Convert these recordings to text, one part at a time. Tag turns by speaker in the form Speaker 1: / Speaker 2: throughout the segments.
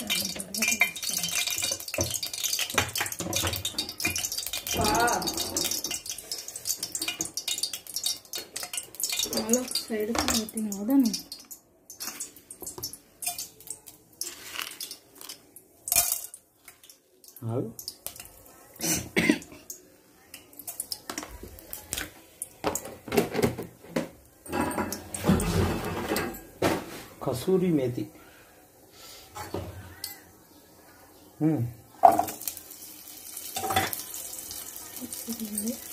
Speaker 1: సగం తర్వాత వేస్తాను. మళ్ళీ సైడ్కి పెట్టిన వదను
Speaker 2: ఆగు కసూరి మేతి మ్మ్.
Speaker 1: వచ్చింది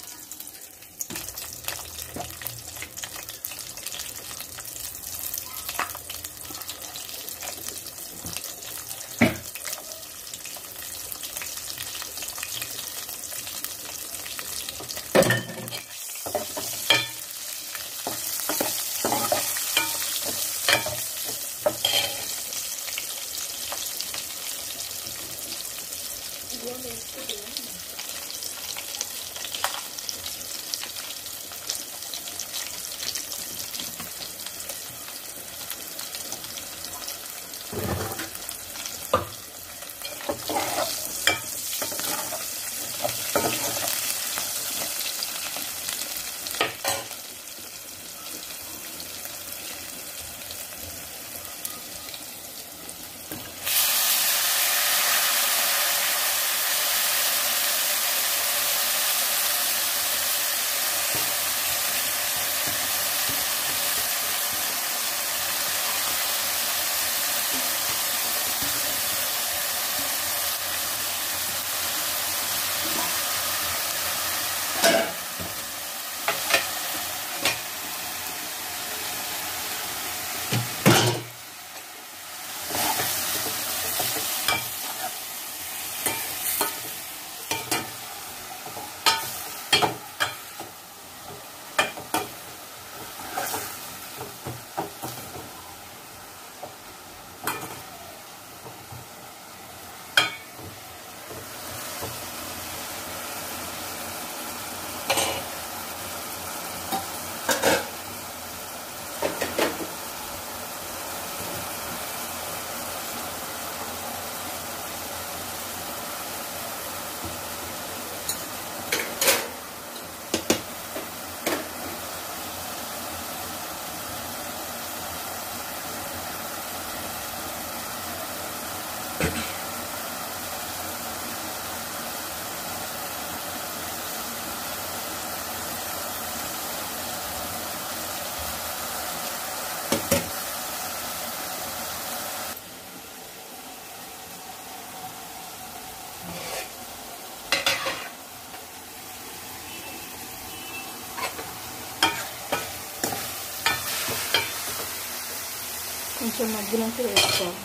Speaker 1: కొంచెం మగ్గినాక వేసుకోవాలి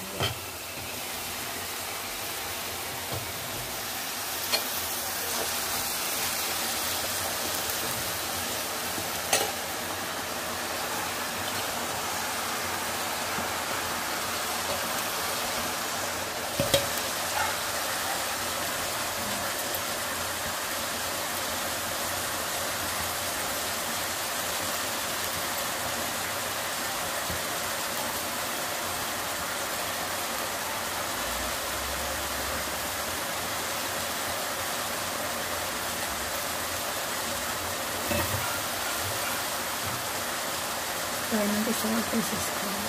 Speaker 1: పైన సాల్ట్ వేసేసుకోవాలి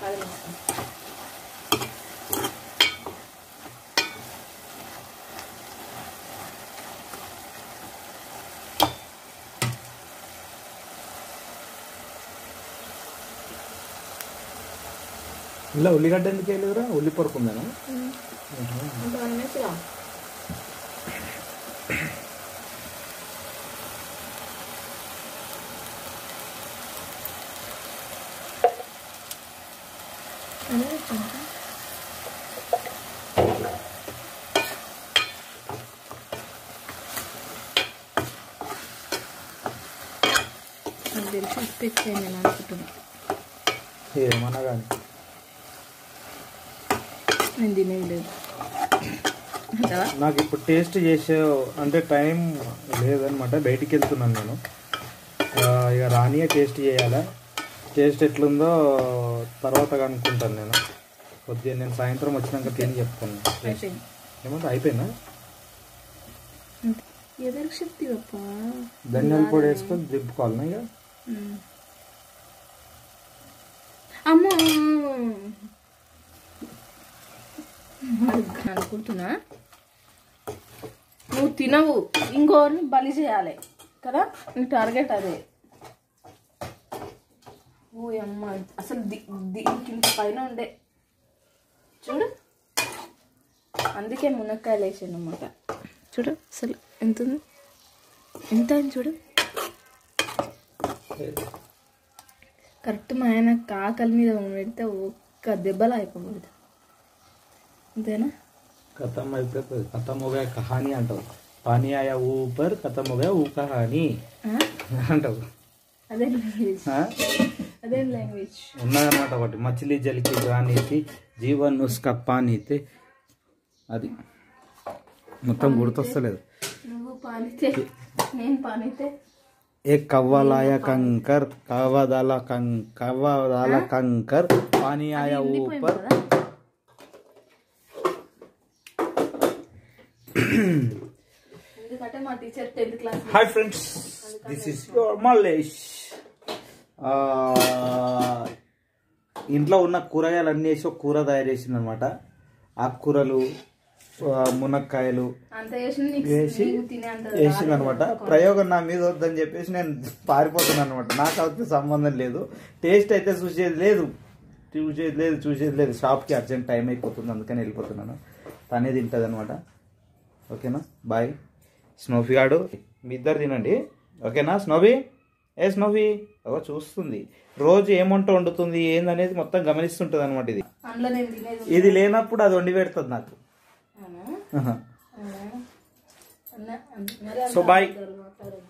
Speaker 1: ఆగలేస్తాను
Speaker 2: ఇలా ఉల్లిగడ్డ ఎందుకు వేయలేదురా ఉల్లి పొరకు ఉందేనా
Speaker 1: ఇంకా అన్నట్టుగా అదే కొంచెం. నాకు తెలిసి ఉప్పు ఎక్కువ నేను అనుకుంటున్నా
Speaker 2: ఏమన్నా కానీ
Speaker 1: నేను తినేది లేదు అంటావా
Speaker 2: నాకు ఇప్పుడు టేస్ట్ చేసే అంటే టైం లేదనమాట బయటికి వెళ్తున్నాను నేను ఆ, ఇక రానియే టేస్ట్ చేయాలా టేస్ట్ ఎట్లుందో తర్వాత కనుక్కుంటాను నేను కొద్దిగా నేను సాయంత్రం వచ్చినాక తిని చెప్తాను
Speaker 1: అయిపోయింది
Speaker 2: ఏమంటే అయిపోయిందా
Speaker 1: ఎదరికి చెప్తావప్ప
Speaker 2: ధనియాల పొడి వేసుకొని దింపుకోవాలన్నా ఇక
Speaker 1: అమ్మో అనుకుంటున్నా నువ్వు తినవు ఇంకోని బలి చేయాలి కదా నీ టార్గెట్ అదే ఓ అమ్మ అసలు ది దీనికి ఇంత పైన ఉండే చూడు అందుకే మునక్కాయలు వేసాను అనమాట చూడు అసలు ఎంత ఉంది ఎంత అయింది చూడు కరెక్ట్ మా ఆయన కాకల మీద పెడితే ఒక్క దెబ్బలు అయిపోకూడదు అంతేనా
Speaker 2: ఖతం అయిపోతుంది ఖతం హోగా కహానీ అంటావు పానీ ఆయా ఊపర్ ఖతం హోగా ఊ కహానీ
Speaker 1: ఆ?
Speaker 2: అంటావు
Speaker 1: అదే లాంగ్వేజ్
Speaker 2: ఆ?
Speaker 1: అదే లాంగ్వేజ్
Speaker 2: ఉన్నదన్నమాట ఒకటి మచిలీ జలికి రానీతి జీవన్ ఉస్కా పానీతి అది మొత్తం గుర్తొస్తలేదు
Speaker 1: నువ్వు పానితే నేను పానితే
Speaker 2: ఏ కవ్వలాయ కంకర్ కవ్వదాల కం కవ్వదాల కంకర్ పానీ ఆయా
Speaker 1: ఉండిపోయింది
Speaker 2: ఊపర్
Speaker 1: కదా ఎందుకంటే మా teacher tenth class
Speaker 2: hi friends this is your Mallesh ఇంట్లో ఉన్న కూరగాయలు అన్నీ వేసి ఒక కూర తయారు చేసింది అనమాట ఆకుకూరలు ఆ, మునక్కాయలు
Speaker 1: అంత చేసిన నీకు
Speaker 2: వేసి
Speaker 1: నీకు తినే అంత
Speaker 2: వేసింది అనమాట ప్రయోగం నా మీద వద్దని చెప్పేసి నేను పారిపోతున్నాను అనమాట నాకు అయితే సంబంధం లేదు టేస్ట్ అయితే చూసేది లేదు చూసేది లేదు చూసేది లేదు షాప్కి అర్జెంట్ టైం అయిపోతుంది అందుకని వెళ్ళిపోతున్నాను తనే తింటుంది అనమాట ఓకేనా బాయ్ స్నోఫీ గాడు మీ ఇద్దరు తినండి ఓకేనా స్నోఫీ ఏ స్నోఫీ అగో చూస్తుంది రోజు ఏం వంట వండుతుంది ఏందనేది మొత్తం గమనిస్తుంటుంది అనమాట ఇది
Speaker 1: అందులో నేను తినేది
Speaker 2: ఇది లేనప్పుడు అది వండి పెడుతుంది నాకు
Speaker 1: అవునా?
Speaker 2: ఆహా.
Speaker 1: అవునా? అన్న- అన్న- మరి
Speaker 2: So, bye.
Speaker 1: అంత మాట్లాడొద్దు.